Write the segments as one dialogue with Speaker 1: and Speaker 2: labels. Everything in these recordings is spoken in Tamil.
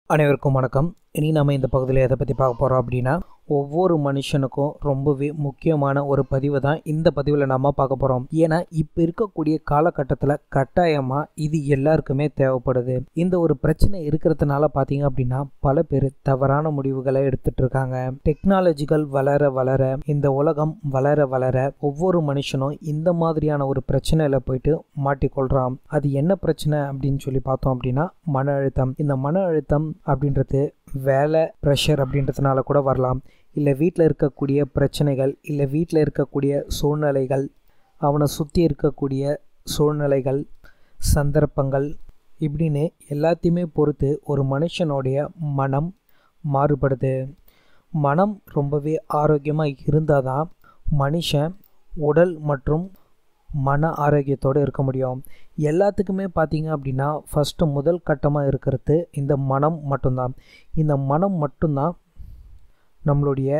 Speaker 1: அனைவருக்கும் வணக்கம் இனி நம்ம இந்த பகுதியில் எதை பற்றி பார்க்க போகிறோம் அப்படின்னா ஒவ்வொரு மனுஷனுக்கும் ரொம்பவே முக்கியமான ஒரு பதிவு தான் இந்த பதிவில் நம்ம பார்க்க போகிறோம் ஏன்னா இப்போ இருக்கக்கூடிய காலகட்டத்தில் கட்டாயமாக இது எல்லாருக்குமே தேவைப்படுது இந்த ஒரு பிரச்சனை இருக்கிறதுனால பார்த்தீங்க அப்படின்னா பல பேர் தவறான முடிவுகளை எடுத்துட்டு இருக்காங்க டெக்னாலஜிகள் வளர வளர இந்த உலகம் வளர வளர ஒவ்வொரு மனுஷனும் இந்த மாதிரியான ஒரு பிரச்சனையில் போயிட்டு மாட்டிக்கொள்கிறான் அது என்ன பிரச்சனை அப்படின்னு சொல்லி பார்த்தோம் அப்படின்னா மன அழுத்தம் இந்த மன அழுத்தம் அப்படின்றது வேலை ப்ரெஷர் அப்படின்றதுனால கூட வரலாம் இல்லை வீட்டில் இருக்கக்கூடிய பிரச்சனைகள் இல்லை வீட்டில் இருக்கக்கூடிய சூழ்நிலைகள் அவனை சுற்றி இருக்கக்கூடிய சூழ்நிலைகள் சந்தர்ப்பங்கள் இப்படின்னு எல்லாத்தையுமே பொறுத்து ஒரு மனுஷனுடைய மனம் மாறுபடுது மனம் ரொம்பவே ஆரோக்கியமாக இருந்தால் தான் மனுஷன் உடல் மற்றும் மன ஆரோக்கியத்தோடு இருக்க முடியும் எல்லாத்துக்குமே பார்த்தீங்க அப்படின்னா ஃபஸ்ட்டு முதல் கட்டமாக இருக்கிறது இந்த மனம் மட்டும்தான் இந்த மனம் மட்டும்தான் நம்மளுடைய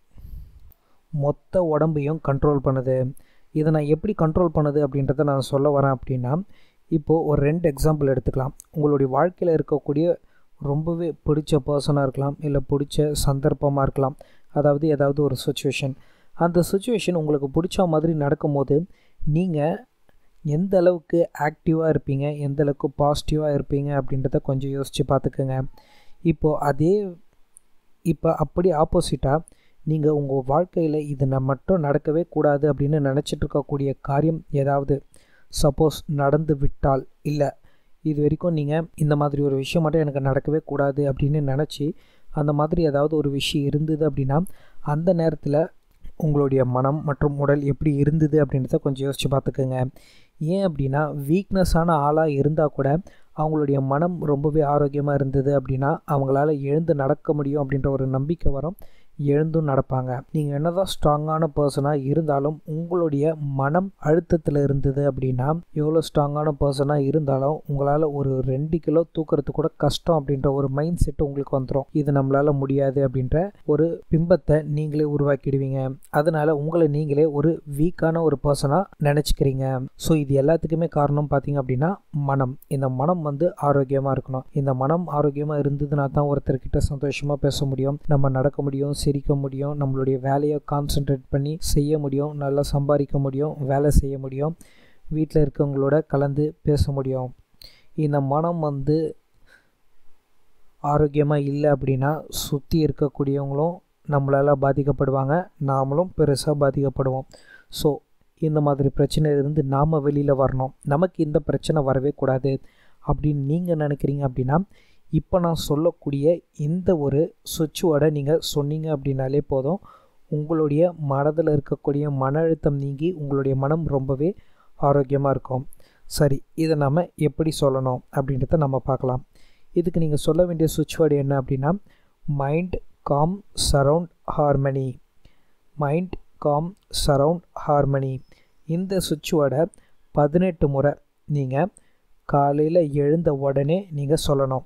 Speaker 1: மொத்த உடம்பையும் கண்ட்ரோல் பண்ணுது இதை நான் எப்படி கண்ட்ரோல் பண்ணுது அப்படின்றத நான் சொல்ல வரேன் அப்படின்னா இப்போது ஒரு ரெண்டு எக்ஸாம்பிள் எடுத்துக்கலாம் உங்களுடைய வாழ்க்கையில் இருக்கக்கூடிய ரொம்பவே பிடிச்ச பர்சனாக இருக்கலாம் இல்லை பிடிச்ச சந்தர்ப்பமாக இருக்கலாம் அதாவது ஏதாவது ஒரு சுச்சுவேஷன் அந்த சுச்சுவேஷன் உங்களுக்கு பிடிச்ச மாதிரி நடக்கும்போது நீங்கள் எந்த அளவுக்கு ஆக்டிவாக இருப்பீங்க எந்த அளவுக்கு பாசிட்டிவாக இருப்பீங்க அப்படின்றத கொஞ்சம் யோசித்து பார்த்துக்குங்க இப்போது அதே இப்போ அப்படி ஆப்போசிட்டாக நீங்கள் உங்கள் வாழ்க்கையில் இது நான் மட்டும் நடக்கவே கூடாது அப்படின்னு நினச்சிட்டு இருக்கக்கூடிய காரியம் ஏதாவது சப்போஸ் நடந்து விட்டால் இல்லை இது வரைக்கும் நீங்கள் இந்த மாதிரி ஒரு விஷயம் மட்டும் எனக்கு நடக்கவே கூடாது அப்படின்னு நினச்சி அந்த மாதிரி ஏதாவது ஒரு விஷயம் இருந்தது அப்படின்னா அந்த நேரத்தில் உங்களுடைய மனம் மற்றும் உடல் எப்படி இருந்தது அப்படின்றத கொஞ்சம் யோசித்து பார்த்துக்குங்க ஏன் அப்படின்னா வீக்னஸான ஆளாக இருந்தால் கூட அவங்களுடைய மனம் ரொம்பவே ஆரோக்கியமாக இருந்தது அப்படின்னா அவங்களால எழுந்து நடக்க முடியும் அப்படின்ற ஒரு நம்பிக்கை வரும் எழுந்தும் நடப்பாங்க நீங்கள் என்னதான் ஸ்ட்ராங்கான பர்சனாக இருந்தாலும் உங்களுடைய மனம் அழுத்தத்தில் இருந்தது அப்படின்னா எவ்வளோ ஸ்ட்ராங்கான பர்சனாக இருந்தாலும் உங்களால் ஒரு ரெண்டு கிலோ தூக்குறது கூட கஷ்டம் அப்படின்ற ஒரு மைண்ட் செட் உங்களுக்கு வந்துடும் இது நம்மளால் முடியாது அப்படின்ற ஒரு பிம்பத்தை நீங்களே உருவாக்கிடுவீங்க அதனால உங்களை நீங்களே ஒரு வீக்கான ஒரு பர்சனாக நினச்சிக்கிறீங்க ஸோ இது எல்லாத்துக்குமே காரணம் பார்த்தீங்க அப்படின்னா மனம் இந்த மனம் வந்து ஆரோக்கியமாக இருக்கணும் இந்த மனம் ஆரோக்கியமாக இருந்ததுனா தான் ஒருத்தர்கிட்ட சந்தோஷமாக பேச முடியும் நம்ம நடக்க முடியும் சிரிக்க முடியும் நம்மளுடைய வேலையை கான்சென்ட்ரேட் பண்ணி செய்ய முடியும் நல்லா சம்பாதிக்க முடியும் வேலை செய்ய முடியும் வீட்டில் இருக்கவங்களோட கலந்து பேச முடியும் இந்த மனம் வந்து ஆரோக்கியமாக இல்லை அப்படின்னா சுற்றி இருக்கக்கூடியவங்களும் நம்மளால் பாதிக்கப்படுவாங்க நாமளும் பெருசாக பாதிக்கப்படுவோம் ஸோ இந்த மாதிரி பிரச்சனையிலிருந்து நாம் வெளியில் வரணும் நமக்கு இந்த பிரச்சனை வரவே கூடாது அப்படின்னு நீங்கள் நினைக்கிறீங்க அப்படின்னா இப்போ நான் சொல்லக்கூடிய இந்த ஒரு சுவிட்ச் வேர்டை நீங்கள் சொன்னீங்க அப்படின்னாலே போதும் உங்களுடைய மனதில் இருக்கக்கூடிய மன அழுத்தம் நீங்கி உங்களுடைய மனம் ரொம்பவே ஆரோக்கியமாக இருக்கும் சரி இதை நம்ம எப்படி சொல்லணும் அப்படின்றத நம்ம பார்க்கலாம் இதுக்கு நீங்கள் சொல்ல வேண்டிய சுவிட்ச் வேர்டு என்ன அப்படின்னா mind calm surround harmony mind calm surround harmony இந்த சுவிட்ச் வேர்டை பதினெட்டு முறை நீங்கள் காலையில் எழுந்த உடனே நீங்கள் சொல்லணும்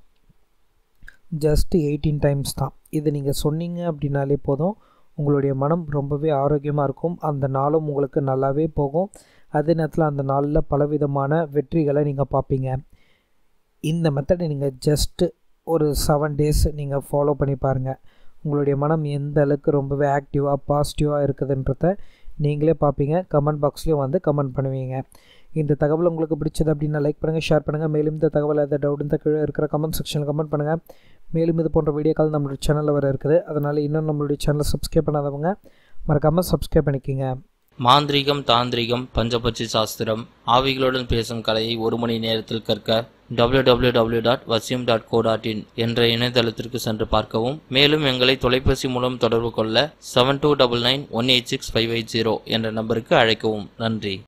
Speaker 1: ஜஸ்ட் எயிட்டீன் டைம்ஸ் தான் இது நீங்கள் சொன்னீங்க அப்படின்னாலே போதும் உங்களுடைய மனம் ரொம்பவே ஆரோக்கியமாக இருக்கும் அந்த நாளும் உங்களுக்கு நல்லாவே போகும் அதே நேரத்தில் அந்த நாளில் பலவிதமான வெற்றிகளை நீங்கள் பார்ப்பீங்க இந்த மெத்தடை நீங்கள் ஜஸ்ட்டு ஒரு செவன் டேஸ் நீங்கள் ஃபாலோ பண்ணி பாருங்கள் உங்களுடைய மனம் எந்த அளவுக்கு ரொம்பவே ஆக்டிவாக பாசிட்டிவாக இருக்குதுன்றத நீங்களே பார்ப்பீங்க கமெண்ட் பாக்ஸ்லேயும் வந்து கமெண்ட் பண்ணுவீங்க இந்த தகவல் உங்களுக்கு பிடிச்சது அப்படின்னா லைக் பண்ணுங்கள் ஷேர் பண்ணுங்கள் மேலும் இந்த தகவல் எதாவது டவுட் இந்த கீழே இருக்கிற கமெண்ட் செக்ஷனில் கமெண்ட் பண்ணுங்கள் மேலும் இது போன்ற வீடியோக்கள் நம்மளுடைய சேனலில் வர இருக்குது அதனால் இன்னும் நம்மளுடைய சேனலை சப்ஸ்கிரைப் பண்ணாதவங்க மறக்காமல் சப்ஸ்கிரைப் பண்ணிக்கோங்க
Speaker 2: மாந்திரீகம் தாந்திரிகம் பஞ்சபட்சி சாஸ்திரம் ஆவிகளுடன் பேசும் கலையை ஒரு மணி நேரத்தில் கற்க www.vasim.co.in டாட் வசியம் டாட் கோ டாட் இன் என்ற இணையதளத்திற்கு சென்று பார்க்கவும் மேலும் எங்களை தொலைபேசி மூலம் தொடர்பு கொள்ள seven two double nine one eight six five eight zero என்ற நம்பருக்கு அழைக்கவும் நன்றி